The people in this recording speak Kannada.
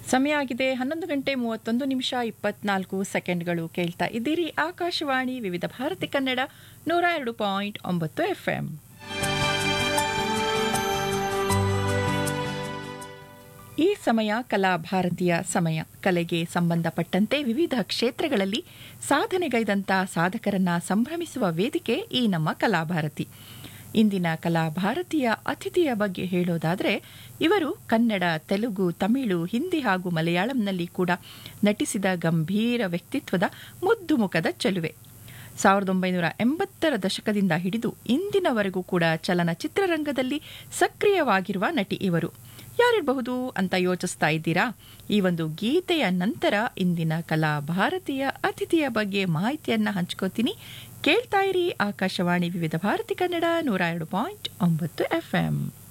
ಸಮಯ ಆಗಿದೆ ಹನ್ನೊಂದು ಗಂಟೆ ಮೂವತ್ತೊಂದು ನಿಮಿಷ ಇಪ್ಪತ್ನಾಲ್ಕು ಸೆಕೆಂಡ್ಗಳು ಕೇಳ್ತಾ ಇದ್ದೀರಿ ಆಕಾಶವಾಣಿ ವಿವಿಧ ಭಾರತಿ ಕನ್ನಡ ನೂರ ಎರಡು ಪಾಯಿಂಟ್ ಒಂಬತ್ತು ಎಫ್ ಎಂ ಈ ಸಮಯ ಕಲಾ ಭಾರತೀಯ ಸಮಯ ಕಲೆಗೆ ಸಂಬಂಧಪಟ್ಟಂತೆ ವಿವಿಧ ಕ್ಷೇತ್ರಗಳಲ್ಲಿ ಸಾಧನೆಗೈದಂಥ ಸಾಧಕರನ್ನ ಸಂಭ್ರಮಿಸುವ ವೇದಿಕೆ ಈ ನಮ್ಮ ಕಲಾಭಾರತಿ ಇಂದಿನ ಕಲಾಭಾರತೀಯ ಅತಿಥಿಯ ಬಗ್ಗೆ ಹೇಳೋದಾದರೆ ಇವರು ಕನ್ನಡ ತೆಲುಗು ತಮಿಳು ಹಿಂದಿ ಹಾಗೂ ಮಲಯಾಳಂನಲ್ಲಿ ಕೂಡ ನಟಿಸಿದ ಗಂಭೀರ ವ್ಯಕ್ತಿತ್ವದ ಮುದ್ದು ಮುಖದ ಚೆಲುವೆ ಸಾವಿರದ ಒಂಬೈನೂರ ಎಂಬತ್ತರ ದಶಕದಿಂದ ಹಿಡಿದು ಇಂದಿನವರೆಗೂ ಕೂಡ ಚಲನಚಿತ್ರರಂಗದಲ್ಲಿ ಸಕ್ರಿಯವಾಗಿರುವ ನಟಿ ಇವರು ಯಾರಿರಬಹುದು ಅಂತ ಯೋಚಿಸ್ತಾ ಇದ್ದೀರಾ ಈ ಒಂದು ಗೀತೆಯ ನಂತರ ಇಂದಿನ ಕಲಾ ಭಾರತೀಯ ಅತಿಥಿಯ ಬಗ್ಗೆ ಮಾಹಿತಿಯನ್ನ ಹಂಚ್ಕೋತೀನಿ ಕೇಳ್ತಾ ಇರಿ ಆಕಾಶವಾಣಿ ವಿವಿಧ ಭಾರತಿ ಕನ್ನಡ ನೂರ ಎರಡು ಪಾಯಿಂಟ್ ಒಂಬತ್ತು ಎಫ್ಎಂ